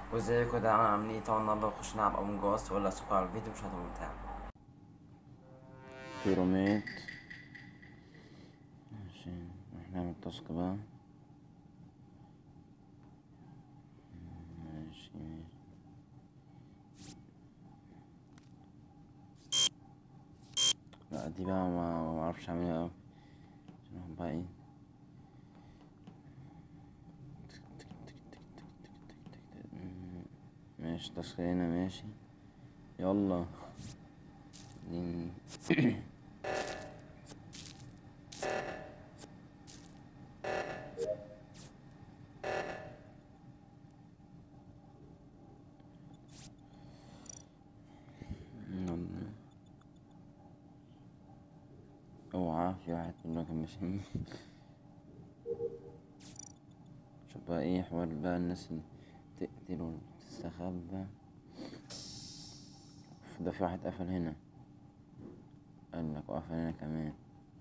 وازيكم ده عاملين ايه طبعا النهارده بخش نلعب امونج اس ولا سكر على الفيديو مش هتبقى ممتع بيروميت ماشي نروح نعمل تاسك بقى ماشي لا دي بقى ما ما اعرفش اعملها اوي عشان اروح بقى ايه ماشي تاسك هنا ماشي يلا دين يلا. اوعى في واحد كله كان ماشي شوف بقى ايه حوار بقى الناس اللي تقتل وتستخبى ده في واحد قفل هنا قال لك وقفل هنا كمان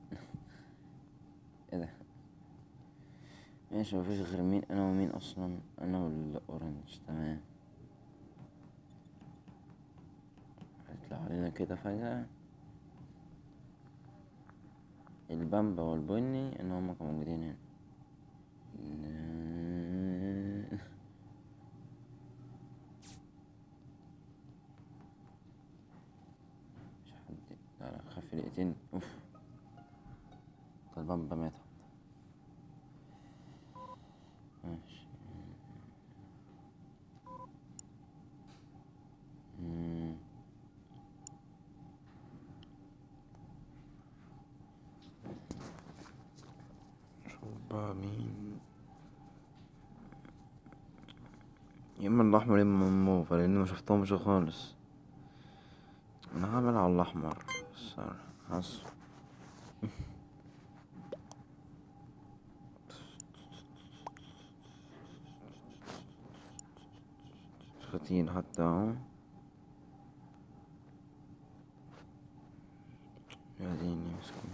ايه ده ماشي مفيش غير مين انا ومين اصلا انا والاورنج تمام هيطلع علينا كده فجأة البامبا والبني ان هما كانوا موجودين هنا مش حد لا لا خاف يقتلني اوف ده البامبا مات ماشي مم. شوف بقى مين يا اما الاحمر يا اما الموف لاني ما شفتهمش خالص انا هعمل على الاحمر الصراحه حاسه فتيل حتى اهو يا ديني مسكين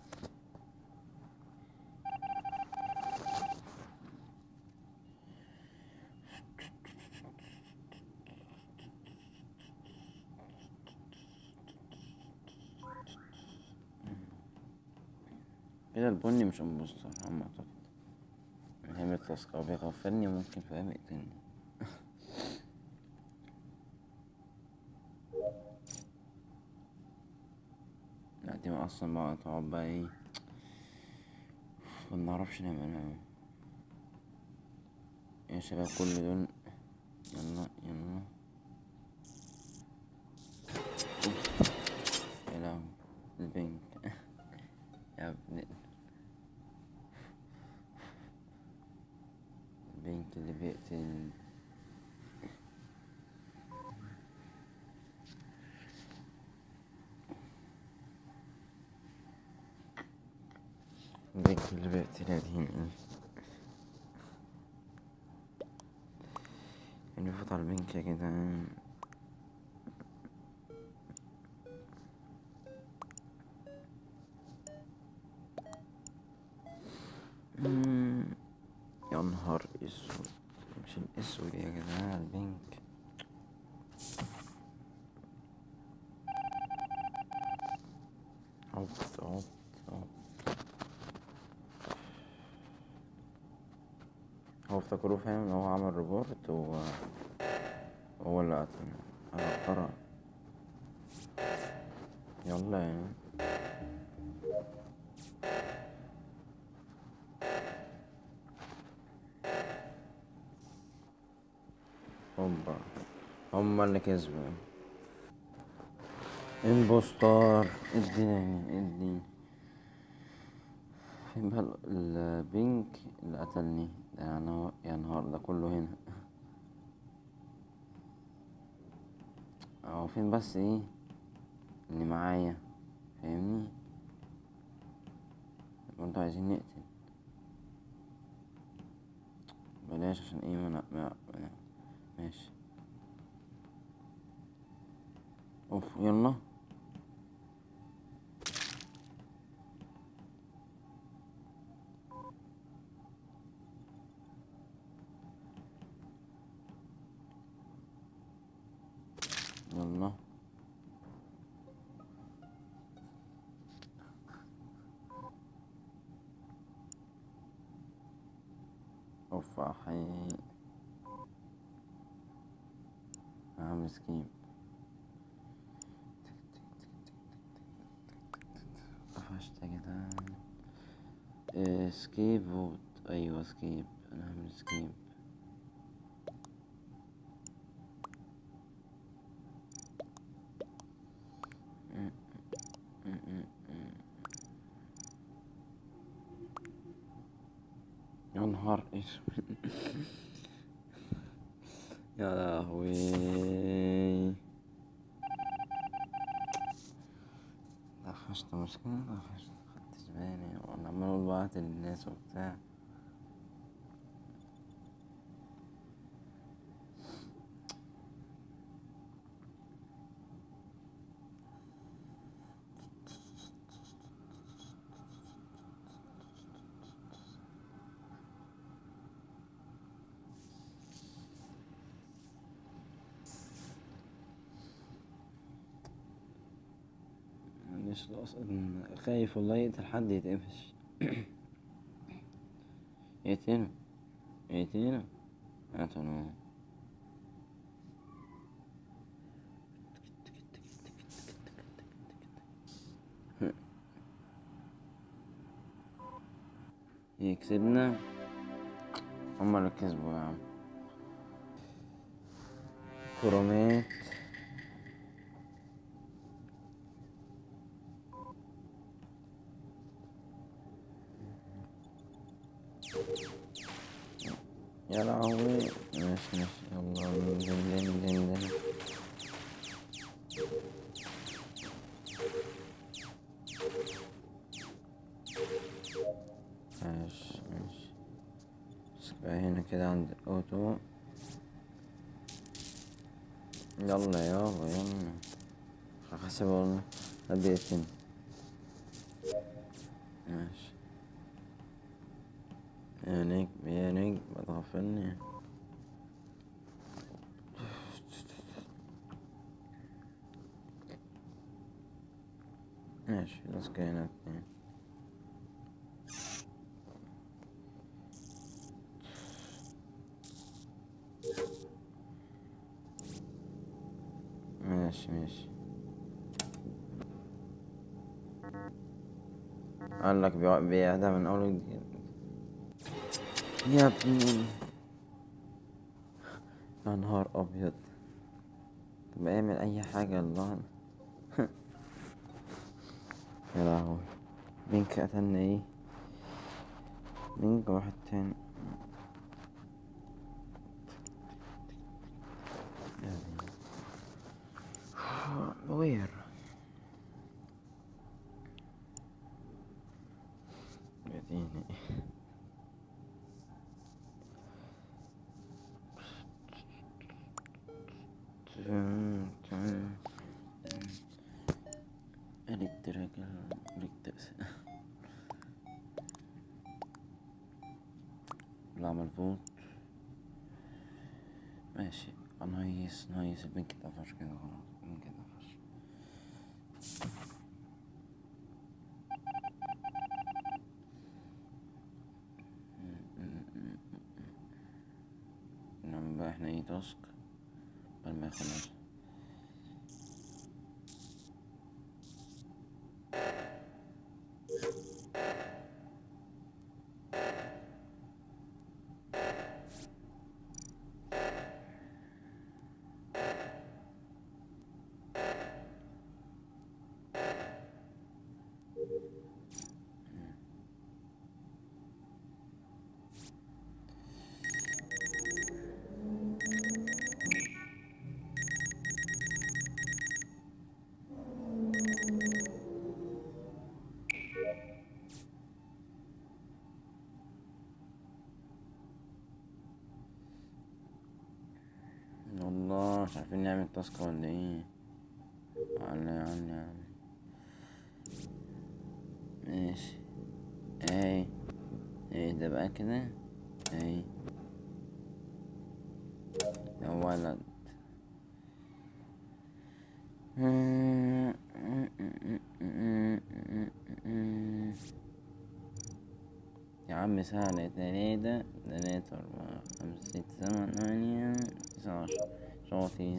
كده البني مش امبوستر هم اعتقد هيعمل تاسك او بيغفلني وممكن فاهم يقتلني لا دي ما اصلا بقى تقعد بقى ايه ما نعرفش نعملها يا شباب كل دول يلا يلا أوف. يا لهوي البنك يا ابن البنك اللي بيقتل البنك اللي بيقتل يا دين اللي يفوت على البنك يا جدعان مم. يا نهار اسود مش الاسود يا جدعان البنك عبط عبط عبط هو افتكروه فاهم ان هو عمل ريبورت و هو اللي قتل انا قرا يلا يعني هوبا هما اللي كسبوا امبوستار اديني اديني فين بقى ال- البينك اللي قتلني ده يعني يا نهار ده كله هنا اهو فين بس ايه اللي معايا فاهمني برضه عايزين نقتل بلاش عشان ايه ما, ما, ما ماشي اوف يلا يلا اوف حي عم سكيب قفشت يا جدعان إيه، سكيب فوت ايوه سكيب انا هعمل سكيب يا نهار اسود يا لهوي طفشت مشكلة طفشت مخدتش بالي وانا عمال اقول بعت للناس وبتاع معلش ده اصلا خايف والله يقتل حد يتقفش يقتله يقتله قتله يكسبنا هما اللي كسبوا يا عم كرومات يا لهوي ماشي ماشي يلا ننزل ننزل ننزل ماشي ماشي بس بقى هنا كده عند الأوتو يلا يابا يلا هحسب والله قد دقيقتين ماشي يا نجم يا نجم ما تغفلني ماشي بس كاينة اتنين ماشي ماشي قال لك بيع- بيعدها من اول وجديد يا ابني يا نهار ابيض طب اعمل اي حاجة الله يا لهوي بينك قتلنا ايه بينك واحد تاني يا دي. وير يا ديني الكتريك الكتريك بعمل فوت ماشي نايس نايس البنك اتقفش كده خلاص البنك اتقفش نعمل بقى احنا ايه تاسك قبل ما يخلص والله مش عارفين نعمل تاسك ولا ايه ولا يا عم يا عم ماشي اي ايه ده بقى كده اي يا ولد يا عم سهلة تلاتة تلاتة أربعة خمسة ستة سبعة تمانية تسعة عشر شاطر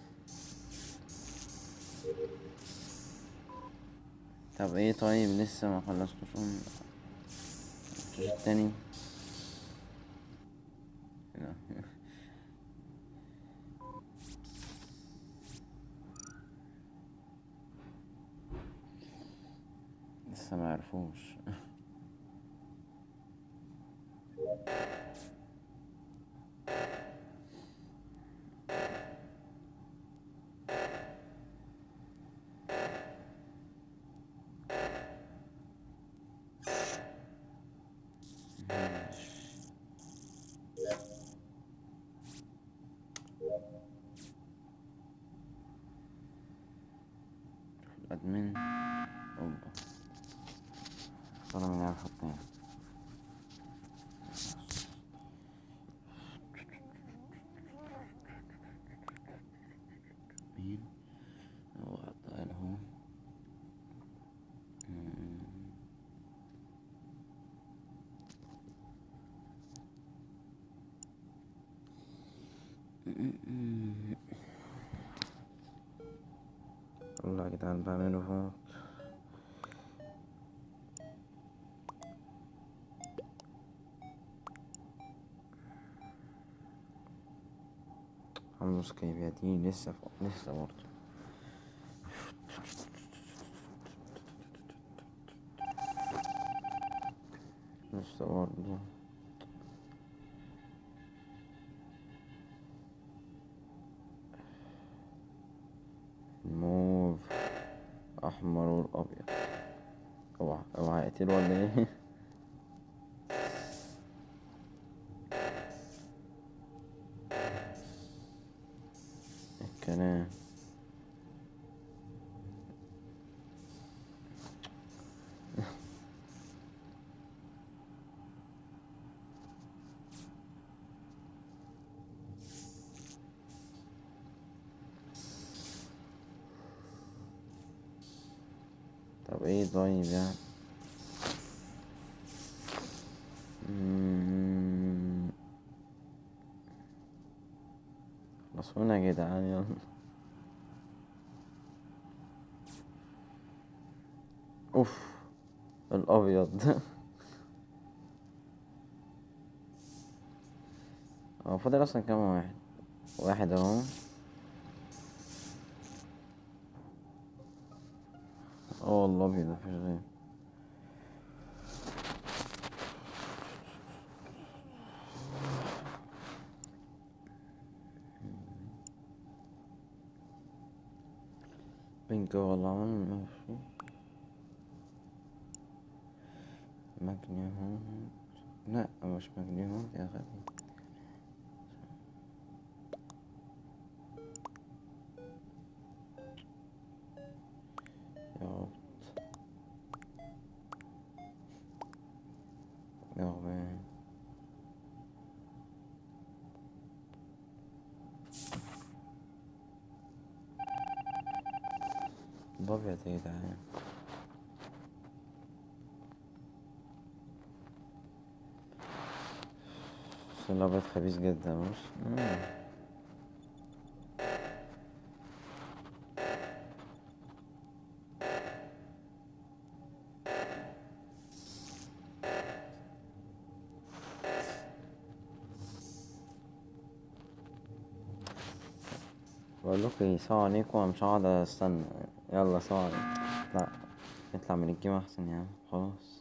طب ايه طيب لسه ما خلصتوش الجزء التاني لا. لسه ما عرفوش الادمن اوبا طلع من يعرف اتنين مين هو حطها له والله يا جدعان بعمله فوت حمص كيفياتي لسه فوق لسه برضه لسه برضه الموف احمر والابيض اوعى اوعى اقتله ولا ايه الكلام طب ايه طيب يعني مم. خلصونا يا جدعان يلا اوف الابيض هو فاضل اصلا كام واحد واحد اهو اه والله ابيض مفيش غير بينك والله ماشي مجنون لا مش مجنون يا غبي يا رب يا غبي الابيض يا جدعان بس الابيض خبيث جدا بص مم. بقول لكم ايه سلام عليكم انا مش هقعد استنى يلا سلام عليكم اطلع اطلع من الجيم احسن يعني خلاص